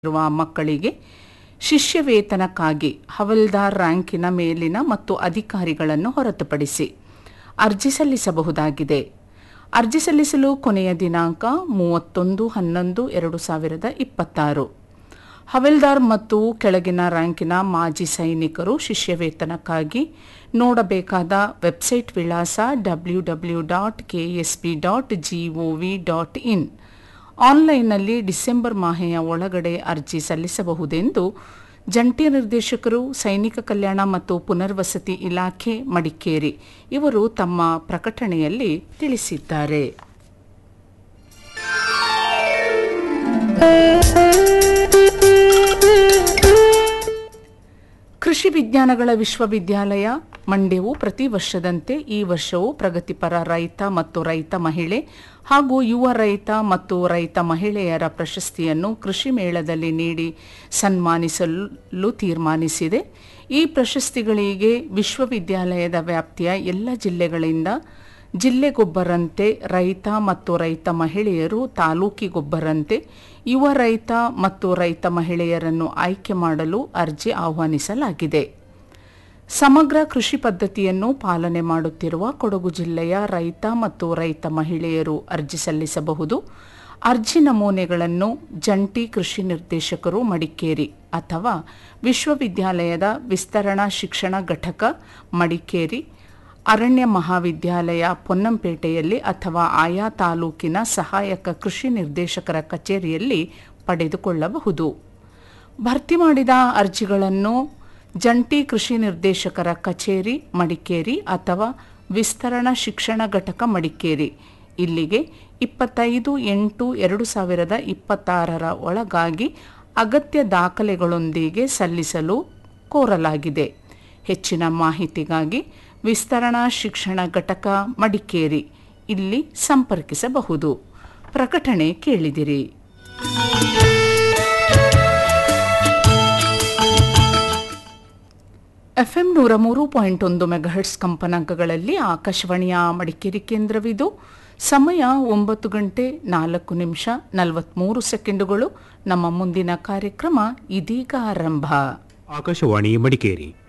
ಇರುವ ಮಕ್ಕಳಿಗೆ ಶಿಷ್ಯ ವೇತನಕ್ಕಾಗಿ ಹವಲ್ದಾರ್ ರ್ಯಾಂಕಿನ ಮೇಲಿನ ಮತ್ತು ಅಧಿಕಾರಿಗಳನ್ನು ಹೊರತುಪಡಿಸಿ ಅರ್ಜಿ ಸಲ್ಲಿಸಬಹುದಾಗಿದೆ ಅರ್ಜಿ ಸಲ್ಲಿಸಲು ಕೊನೆಯ ದಿನಾಂಕ ಮೂವತ್ತೊಂದು ಹನ್ನೊಂದು ಎರಡು ಸಾವಿರದ ಇಪ್ಪತ್ತಾರು ಹವೆಲ್ದಾರ್ ಮತ್ತು ಕೆಳಗಿನ ರ್ಯಾಂಕಿನ ಮಾಜಿ ಸೈನಿಕರು ಶಿಷ್ಯ ವೇತನಕ್ಕಾಗಿ ನೋಡಬೇಕಾದ ವೆಬ್ಸೈಟ್ ವಿಳಾಸ W W dot K S P dot G O V dot in ಆನ್ಲೈನ್ನಲ್ಲಿ ಡಿಸೆಂಬರ್ ಮಾಹೆಯ ಒಳಗಡೆ ಅರ್ಜಿ ಸಲ್ಲಿಸಬಹುದೆಂದು ಜಂಟಿ ನಿರ್ದೇಶಕರು ಸೈನಿಕ ಕಲ್ಯಾಣ ಮತ್ತು ಪುನರ್ವಸತಿ ಇಲಾಖೆ ಮಡಿಕೇರಿ ಇವರು ತಮ್ಮ ಪ್ರಕಟಣೆಯಲ್ಲಿ ತಿಳಿಸಿದ್ದಾರೆ ಕೃಷಿ ವಿಜ್ಞಾನಗಳ ವಿಶ್ವವಿದ್ಯಾಲಯ ಮಂಡ್ಯವು ಪ್ರತಿ ವರ್ಷದಂತೆ ಈ ವರ್ಷವೂ ಪ್ರಗತಿಪರ ರೈತ ಮತ್ತು ರೈತ ಮಹಿಳೆ ಹಾಗೂ ಯುವ ರೈತ ಮತ್ತು ರೈತ ಮಹಿಳೆಯರ ಪ್ರಶಸ್ತಿಯನ್ನು ಕೃಷಿ ಮೇಳದಲ್ಲಿ ನೀಡಿ ಸನ್ಮಾನಿಸಲು ತೀರ್ಮಾನಿಸಿದೆ ಈ ಪ್ರಶಸ್ತಿಗಳಿಗೆ ವಿಶ್ವವಿದ್ಯಾಲಯದ ವ್ಯಾಪ್ತಿಯ ಎಲ್ಲ ಜಿಲ್ಲೆಗಳಿಂದ ಜಿಲ್ಲೆಗೊಬ್ಬರಂತೆ ರೈತ ಮತ್ತು ರೈತ ಮಹಿಳೆಯರು ತಾಲೂಕಿಗೊಬ್ಬರಂತೆ ಯುವ ರೈತ ಮತ್ತು ರೈತ ಮಹಿಳೆಯರನ್ನು ಆಯ್ಕೆ ಮಾಡಲು ಅರ್ಜಿ ಆಹ್ವಾನಿಸಲಾಗಿದೆ ಸಮಗ್ರ ಕೃಷಿ ಪದ್ಧತಿಯನ್ನು ಪಾಲನೆ ಮಾಡುತ್ತಿರುವ ಕೊಡಗು ಜಿಲ್ಲೆಯ ರೈತ ಮತ್ತು ರೈತ ಮಹಿಳೆಯರು ಅರ್ಜಿ ಸಲ್ಲಿಸಬಹುದು ಅರ್ಜಿ ನಮೂನೆಗಳನ್ನು ಜಂಟಿ ಕೃಷಿ ನಿರ್ದೇಶಕರು ಮಡಿಕೇರಿ ಅಥವಾ ವಿಶ್ವವಿದ್ಯಾಲಯದ ವಿಸ್ತರಣಾ ಶಿಕ್ಷಣ ಘಟಕ ಮಡಿಕೇರಿ ಅರಣ್ಯ ಮಹಾವಿದ್ಯಾಲಯ ಪೊನ್ನಂಪೇಟೆಯಲ್ಲಿ ಅಥವಾ ಆಯಾ ತಾಲೂಕಿನ ಸಹಾಯಕ ಕೃಷಿ ನಿರ್ದೇಶಕರ ಕಚೇರಿಯಲ್ಲಿ ಪಡೆದುಕೊಳ್ಳಬಹುದು ಭರ್ತಿ ಮಾಡಿದ ಅರ್ಜಿಗಳನ್ನು ಜಂಟಿ ಕೃಷಿ ನಿರ್ದೇಶಕರ ಕಚೇರಿ ಮಡಿಕೇರಿ ಅಥವಾ ವಿಸ್ತರಣಾ ಶಿಕ್ಷಣ ಘಟಕ ಮಡಿಕೇರಿ ಇಲ್ಲಿಗೆ ಇಪ್ಪತ್ತೈದು ಎಂಟು ಎರಡು ಸಾವಿರದ ಇಪ್ಪತ್ತಾರರ ಒಳಗಾಗಿ ಅಗತ್ಯ ದಾಖಲೆಗಳೊಂದಿಗೆ ಸಲ್ಲಿಸಲು ಕೋರಲಾಗಿದೆ ಹೆಚ್ಚಿನ ಮಾಹಿತಿಗಾಗಿ ವಿಸ್ತರಣಾ ಶಿಕ್ಷಣ ಘಟಕ ಮಡಿಕೇರಿ ಇಲ್ಲಿ ಸಂಪರ್ಕಿಸಬಹುದು ಪ್ರಕಟಣೆ ಕೇಳಿದಿರಿ ಎಫ್ಎಂ ನೂರ ಮೂರು ಪಾಯಿಂಟ್ ಒಂದು ಮೆಗಾಹೆಟ್ಸ್ ಕಂಪನಾಂಕಗಳಲ್ಲಿ ಆಕಾಶವಾಣಿಯ ಮಡಿಕೇರಿ ಕೇಂದ್ರವಿದು ಸಮಯ ಒಂಬತ್ತು ಗಂಟೆ ನಾಲ್ಕು ನಿಮಿಷ ನಲವತ್ಮೂರು ಸೆಕೆಂಡುಗಳು ನಮ್ಮ ಮುಂದಿನ ಕಾರ್ಯಕ್ರಮ ಇದೀಗ ಆರಂಭ ಆಕಾಶವಾಣಿ ಮಡಿಕೇರಿ